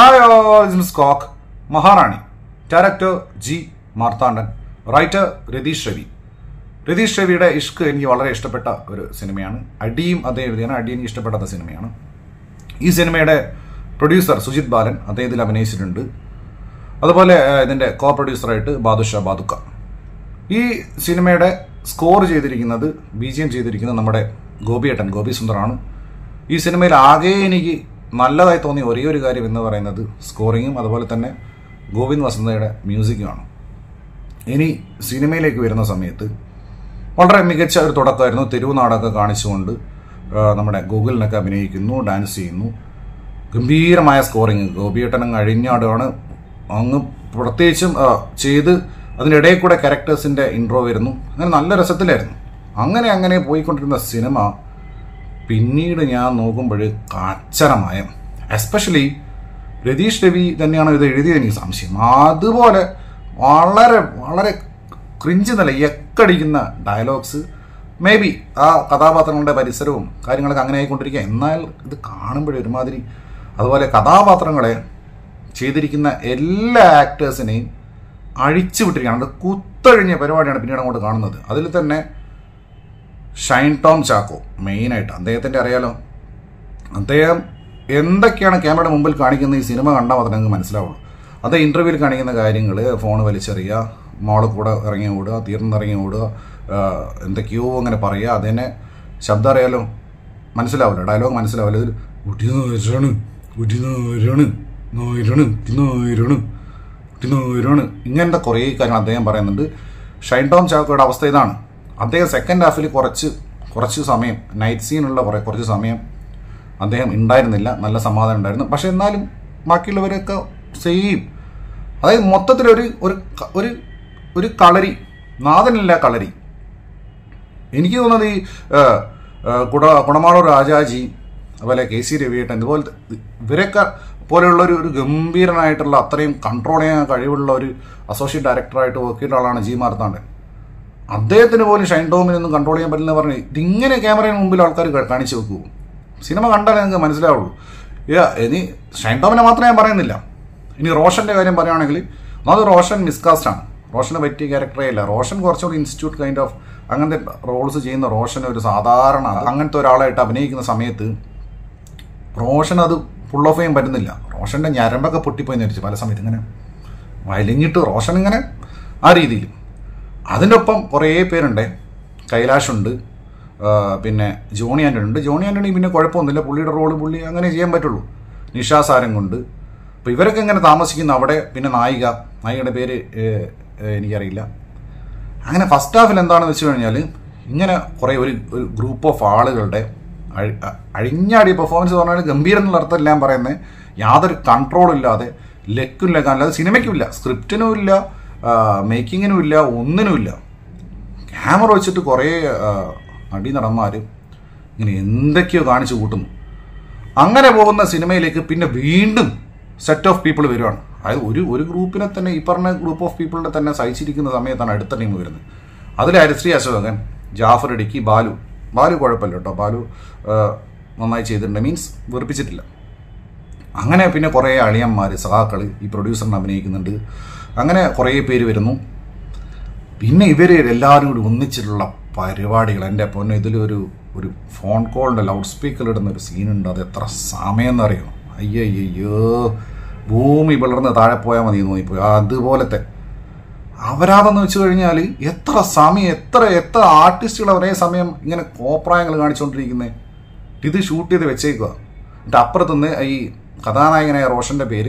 hi all miss കോക്ക് Maharani director G Marthandan writer Ratheesh Ravi Ratheesh രവിയുടെ ഇഷ്ക് എനിക്ക് വളരെ ഇഷ്ടപ്പെട്ട ഒരു സിനിമയാണ് അടിയും അദ്ദേഹം എഴുതിയാണ് അടി എനിക്ക് ഇഷ്ടപ്പെടാത്ത സിനിമയാണ് ഈ സിനിമയുടെ പ്രൊഡ്യൂസർ സുജിത് ബാലൻ അദ്ദേഹം ഇതിൽ അഭിനയിച്ചിട്ടുണ്ട് അതുപോലെ ഏഹ്, ഇതിന്റെ കോ പ്രൊഡ്യൂസറായിട്ട് ബാദുഷാ ബാദുക്ക ഈ സിനിമയുടെ സ്കോർ ചെയ്തിരിക്കുന്നത് ബി ജി എം ചെയ്തിരിക്കുന്നത് നമ്മുടെ ഗോപിയേട്ടൻ ഗോപി സുന്ദറാണ് ഈ സിനിമയിൽ ആകെ എനിക്ക് നല്ലതായി തോന്നിയ ഒരേ ഒരു കാര്യം എന്ന് പറയുന്നത് സ്കോറിങ്ങും അതുപോലെ തന്നെ ഗോവിന്ദ് വസന്തയുടെ മ്യൂസിക്കുമാണ് ഇനി സിനിമയിലേക്ക് വരുന്ന സമയത്ത് വളരെ മികച്ച ഒരു തുടക്കമായിരുന്നു തെരുവ് നാടൊക്കെ കാണിച്ചുകൊണ്ട് ആ, നമ്മുടെ ഗൂഗിളിനൊക്കെ അഭിനയിക്കുന്നു ഡാൻസ് ചെയ്യുന്നു ഗംഭീരമായ സ്കോറിങ് ഗോപിയേട്ടനും അഴിഞ്ഞാടുകയാണ് അങ്ങ് പ്രത്യേകിച്ചും ആ, ചെയ്ത് അതിനിടയിൽ കൂടെ ക്യാരക്ടേഴ്സിന്റെ ഇൻട്രോ വരുന്നു അങ്ങനെ നല്ല രസത്തിലായിരുന്നു അങ്ങനെ അങ്ങനെ പോയിക്കൊണ്ടിരുന്ന സിനിമ പിന്നീട് ഞാൻ നോക്കുമ്പോൾ കാച്ചരമായ എസ്പെഷ്യലി രതീഷ് രവി തന്നെയാണ് ഇത് എഴുതിയത് എനിക്ക് സംശയം അതുപോലെ വളരെ വളരെ ക്രിഞ്ച് നില എക്കടിക്കുന്ന ഡയലോഗ്സ് മേ ബി ആ കഥാപാത്രങ്ങളുടെ പരിസരവും കാര്യങ്ങളൊക്കെ അങ്ങനെ ആയിക്കൊണ്ടിരിക്കുക എന്നാൽ ഇത് കാണുമ്പോഴേ ഒരുമാതിരി അതുപോലെ കഥാപാത്രങ്ങളെ ചെയ്തിരിക്കുന്ന എല്ലാ ആക്ടേഴ്സിനെയും അഴിച്ചു വിട്ടിരിക്കുകയാണ് അത് കുത്തഴിഞ്ഞ പരിപാടിയാണ് പിന്നീട് അങ്ങോട്ട് കാണുന്നത് അതിൽ തന്നെ ഷൈൻ ടോം ചാക്കോ മെയിനായിട്ട് അദ്ദേഹത്തിൻ്റെ അറിയാലോ അദ്ദേഹം എന്തൊക്കെയാണ് ക്യാമറയുടെ മുമ്പിൽ കാണിക്കുന്ന ഈ സിനിമ കണ്ടാൽ മാത്രമേ നിങ്ങൾക്ക് മനസ്സിലാവുള്ളൂ അത് ഇൻ്റർവ്യൂവിൽ കാണിക്കുന്ന കാര്യങ്ങൾ ഫോൺ വലിച്ചെറിയുക മോളിൽ കൂടെ ഇറങ്ങി ഓടുക തീർന്നിറങ്ങി ഓടുക ആ, എന്തൊക്കെയോ അങ്ങനെ പറയുക അതിനെ ശബ്ദം അറിയാലോ മനസ്സിലാവില്ല ഡയലോഗ് മനസ്സിലാവില്ല ഇതിൽ ഉടിനാരാണ് ഉടിനാരാണ് നായരാണ് ഉടിനാരാണ് ഉടിനാരാണ് ഇങ്ങനത്തെ കുറേ കാര്യങ്ങൾ അദ്ദേഹം പറയുന്നുണ്ട് ഷൈൻ ടോം ചാക്കോയുടെ അവസ്ഥ ഇതാണ് അദ്ദേഹം സെക്കൻഡ് ഹാഫിൽ കുറച്ച് കുറച്ച് സമയം നൈറ്റ് സീനുള്ള കുറേ കുറച്ച് സമയം അദ്ദേഹം ഉണ്ടായിരുന്നില്ല നല്ല സമാധാനം ഉണ്ടായിരുന്നു പക്ഷെ എന്നാലും ബാക്കിയുള്ളവരൊക്കെ സെയിം അതായത് മൊത്തത്തിലൊരു ഒരു ക- ഒരു ഒരു കളരി നാഥനില്ല കളരി എനിക്ക് തോന്നുന്നത് ഈ ആ, ആ, കുട കുടമാളൂർ രാജാജി അതുപോലെ കെ സി രവിയേട്ടൻ ഇതുപോലത്തെ ഇവരൊക്കെ പോലെയുള്ള ഒരു ഒരു ഗംഭീരനായിട്ടുള്ള അത്രയും കൺട്രോൾ ചെയ്യാൻ കഴിവുള്ള ഒരു അസോസിയേറ്റ് ഡയറക്ടറായിട്ട് വർക്ക് ചെയ്ത ആളാണ് ജി മാർത്താണ്ഡൻ അദ്ദേഹത്തിന് പോലും ഷൈൻ ടോമിനൊന്നും കൺട്രോൾ ചെയ്യാൻ പറ്റില്ല പറഞ്ഞ് ഇതിങ്ങനെ ക്യാമറയുടെ മുമ്പിൽ ആൾക്കാർ ക- കാണിച്ചു വെക്കൂ സിനിമ കണ്ടാലേ നിങ്ങൾക്ക് മനസ്സിലാവുള്ളൂ യാ, ഇനി ഷൈൻ ടോമിനെ മാത്രമേ ഞാൻ പറയുന്നില്ല ഇനി റോഷന്റെ കാര്യം പറയുകയാണെങ്കിൽ അത് റോഷൻ മിസ്കാസ്റ്റ് ആണ് റോഷന് പറ്റിയ ക്യാരക്ടറേ ഇല്ല റോഷൻ കുറച്ചുകൂടി ഇൻസ്റ്റിറ്റ്യൂട്ട് കൈൻഡ് ഓഫ് അങ്ങനത്തെ റോൾസ് ചെയ്യുന്ന റോഷൻ ഒരു സാധാരണ അങ്ങനത്തെ ഒരാളായിട്ട് അഭിനയിക്കുന്ന സമയത്ത് റോഷൻ അത് ഫുൾ ഓഫ് ചെയ്യാൻ പറ്റുന്നില്ല റോഷന്റെ ഞരമ്പൊക്കെ പൊട്ടിപ്പോയി നിരിച്ചു പല സമയത്ത് ഇങ്ങനെ വലിഞ്ഞിട്ട് റോഷൻ ഇങ്ങനെ ആ രീതിയിൽ അതിൻ്റെ ഒപ്പം കുറേ പേരുണ്ട് കൈലാഷുണ്ട് ആ, പിന്നെ ജോണി ആൻ്റണി ഉണ്ട് ജോണി ആൻ്റണി പിന്നെ കുഴപ്പമൊന്നുമില്ല പുള്ളിയുടെ റോള് പുള്ളി അങ്ങനെ ചെയ്യാൻ പറ്റുള്ളൂ നിഷാ സാരം കൊണ്ട് അപ്പോൾ ഇവരൊക്കെ ഇങ്ങനെ താമസിക്കുന്ന അവിടെ പിന്നെ നായിക നായികയുടെ പേര് ഏ, ഏ, എനിക്കറിയില്ല അങ്ങനെ ഫസ്റ്റ് ഹാഫിൽ എന്താണെന്ന് വെച്ച് കഴിഞ്ഞാൽ ഇങ്ങനെ കുറേ ഒരു ഒരു ഗ്രൂപ്പ് ഓഫ് ആളുകളുടെ അഴി- അ- അഴിഞ്ഞാടിയ പെർഫോമൻസ് പറഞ്ഞാൽ ഗംഭീരം എന്നുള്ള അർത്ഥത്തിൽ ഞാൻ പറയുന്നത് യാതൊരു കൺട്രോളും ഇല്ലാതെ ലെക്കും ലെക്കാൻ അല്ലാതെ സിനിമയ്ക്കും ഇല്ല സ്ക്രിപ്റ്റിനും ഇല്ല മേക്കിങ്ങിനും ഇല്ല ഒന്നിനുമില്ല ക്യാമറ വെച്ചിട്ട് കുറേ ആ, നടീനടന്മാർ ഇങ്ങനെ എന്തൊക്കെയോ കാണിച്ചു കൂട്ടുന്നു അങ്ങനെ പോകുന്ന സിനിമയിലേക്ക് പിന്നെ വീണ്ടും സെറ്റ് ഓഫ് പീപ്പിൾ വരുവാണ് അതായത് ഒരു ഒരു ഗ്രൂപ്പിനെ തന്നെ ഈ പറഞ്ഞ ഗ്രൂപ്പ് ഓഫ് പീപ്പിളിനെ തന്നെ സഹിച്ചിരിക്കുന്ന സമയത്താണ് അടുത്ത ടീം വരുന്നത് അതിൽ ഹരിശ്രീ അശോകൻ ജാഫർ ഇടുക്കി ബാലു ബാലു കുഴപ്പമില്ല കേട്ടോ ബാലു ആ, നന്നായി ചെയ്തിട്ടുണ്ട് മീൻസ് വെറുപ്പിച്ചിട്ടില്ല അങ്ങനെ പിന്നെ കുറേ അളിയന്മാർ സഹാക്കൾ ഈ പ്രൊഡ്യൂസറിനെ അഭിനയിക്കുന്നുണ്ട് അങ്ങനെ കുറേ പേര് വരുന്നു പിന്നെ ഇവർ എല്ലാവരും കൂടി ഒന്നിച്ചിട്ടുള്ള പരിപാടികൾ എൻ്റെ പൊന്നെ ഇതിലൊരു ഒരു ഫോൺ കോളിൻ്റെ ലൗഡ് സ്പീക്കർ ഇടുന്ന ഒരു സീനുണ്ട് അത് എത്ര സമയം എന്നറിയോ അയ്യയ്യോ ഭൂമി പിളർന്ന് താഴെ പോയാൽ മതി എന്ന് തോന്നിപ്പോയി അതുപോലത്തെ അപരാധം വെച്ച് കഴിഞ്ഞാൽ എത്ര സമയം എത്ര എത്ര ആർട്ടിസ്റ്റുകൾ ഒരേ സമയം ഇങ്ങനെ കോപ്രായങ്ങൾ കാണിച്ചുകൊണ്ടിരിക്കുന്നത് ഇത് ഷൂട്ട് ചെയ്ത് വെച്ചേക്കുക എന്നിട്ട് അപ്പുറത്തുനിന്ന് ഈ കഥാനായകനായ റോഷൻ്റെ പേര്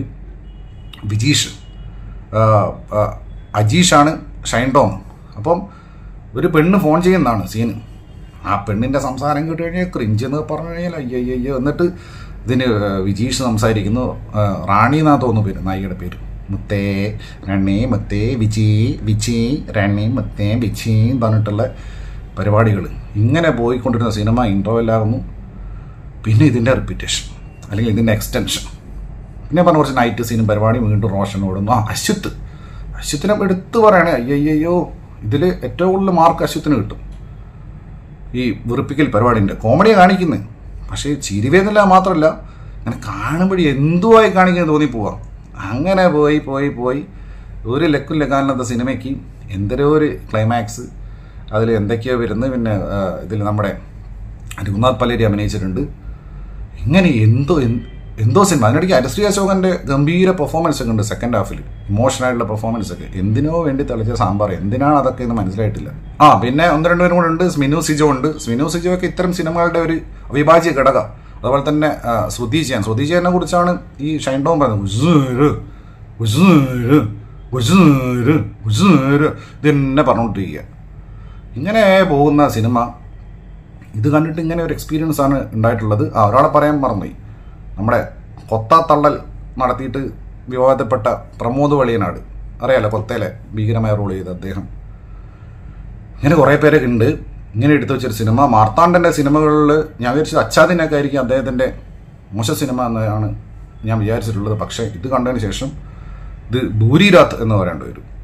വിജീഷ് ആ, ആ, അജീഷാണ് ഷൈൻ ടോം അപ്പം ഒരു പെണ്ണ് ഫോൺ ചെയ്യുന്നതാണ് സീന് ആ പെണ്ണിൻ്റെ സംസാരം കേട്ട് കഴിഞ്ഞാൽ ക്രിഞ്ച് എന്ന് പറഞ്ഞു കഴിഞ്ഞാൽ അയ്യോ അയ്യോ എന്നിട്ട് ഇതിന് വിജീഷ് സംസാരിക്കുന്നു ആ, റാണി എന്നാ തോന്നുന്നു പേര് നായികയുടെ പേര് മുത്തേ രണേ മുത്തേ വിജി വിജി രണേ മുത്തേ വിജി എന്ന് പറഞ്ഞിട്ടുള്ള പരിപാടികൾ ഇങ്ങനെ പോയിക്കൊണ്ടിരുന്ന സിനിമ ഇൻട്രോവെല്ലാകുന്നു പിന്നെ ഇതിൻ്റെ റിപ്പീറ്റേഷൻ അല്ലെങ്കിൽ ഇതിൻ്റെ എക്സ്റ്റൻഷൻ പിന്നെ പറഞ്ഞ കുറച്ച് നൈറ്റ് സീനും പരിപാടി വീണ്ടും റോഷൻ ഓടുന്നു ആ അശ്വത്ത് അശ്വത്തിനെ എടുത്തു പറയണേ അയ്യയ്യോ ഇതിൽ ഏറ്റവും കൂടുതൽ മാർക്ക് അശ്വത്തിന് കിട്ടും ഈ വെറുപ്പിക്കൽ പരിപാടിൻ്റെ കോമഡിയാണ് കാണിക്കുന്നത് പക്ഷേ ചിരിവേന്നില്ല മാത്രമല്ല അങ്ങനെ കാണുമ്പോഴേ എന്തുവായി കാണിക്കാൻ തോന്നി പോവാം അങ്ങനെ പോയി പോയി പോയി ഒരു ലക്കും ലക്കാനില്ലാത്ത സിനിമയ്ക്ക് എന്തൊരു ഒരു ക്ലൈമാക്സ് അതിൽ എന്തൊക്കെയോ വരുന്നത് പിന്നെ ഇതിൽ നമ്മുടെ രഘുനാഥ് പലേരി അഭിനയിച്ചിട്ടുണ്ട് ഇങ്ങനെ എന്തോ എന്ത്- എന്തോ സിനിമ അതിനിടയ്ക്ക് അരശ്രീ അശോകന്റെ ഗംഭീര പെർഫോമൻസ് ഒക്കെ ഉണ്ട് സെക്കൻഡ് ഹാഫിൽ ഇമോഷണൽ ആയിട്ടുള്ള പെർഫോമൻസ് ഒക്കെ എന്തിനോ വേണ്ടി തെളിച്ച സാമ്പാർ എന്തിനാണ് അതൊക്കെ എന്ന് മനസ്സിലായിട്ടില്ല ആ പിന്നെ ഒന്ന് രണ്ട് പേരും കൂടെ ഉണ്ട് സ്മിനു സിജോ ഉണ്ട് സ്മിനു സിജോ ഒക്കെ ഇത്തരം സിനിമകളുടെ ഒരു അവിഭാജ്യ ഘടകം അതുപോലെ തന്നെ ആ, ശ്രുതി ജയൻ ശ്രുതി ജയനെ കുറിച്ചാണ് ഈ ഷൈൻ ടോം പറയുന്നത് ഉസ്സേര്, ഉസ്സേര്, ഉസ്സേര്, ഉസ്സേര് ഇതെന്നെ പറഞ്ഞുകൊണ്ടിരിക്കുക ഇങ്ങനെ പോകുന്ന സിനിമ ഇത് കണ്ടിട്ട് ഇങ്ങനെ ഒരു എക്സ്പീരിയൻസ് ആണ് ഉണ്ടായിട്ടുള്ളത് ആ ഒരാളെ പറയാൻ മറന്നുപോയി നമ്മുടെ കൊത്താത്തള്ളൽ നടത്തിയിട്ട് വിവാദപ്പെട്ട പ്രമോദ് വളിയനാട് അറിയാലോ കൊത്തയിലെ ഭീകരമായ റോൾ ചെയ്ത അദ്ദേഹം ഇങ്ങനെ കുറേ പേരൊക്കെ ഉണ്ട് ഇങ്ങനെ എടുത്തു വെച്ചൊരു സിനിമ മാർത്താണ്ഡൻ്റെ സിനിമകളിൽ ഞാൻ വിചാരിച്ചത് അച്ചാദിനൊക്കെ ആയിരിക്കും അദ്ദേഹത്തിൻ്റെ മോശ സിനിമ എന്നാണ് ഞാൻ വിചാരിച്ചിട്ടുള്ളത് പക്ഷേ ഇത് കണ്ടതിന് ശേഷം ഇത് ഭൂരിരാത്ത് എന്ന് പറയേണ്ടി വരും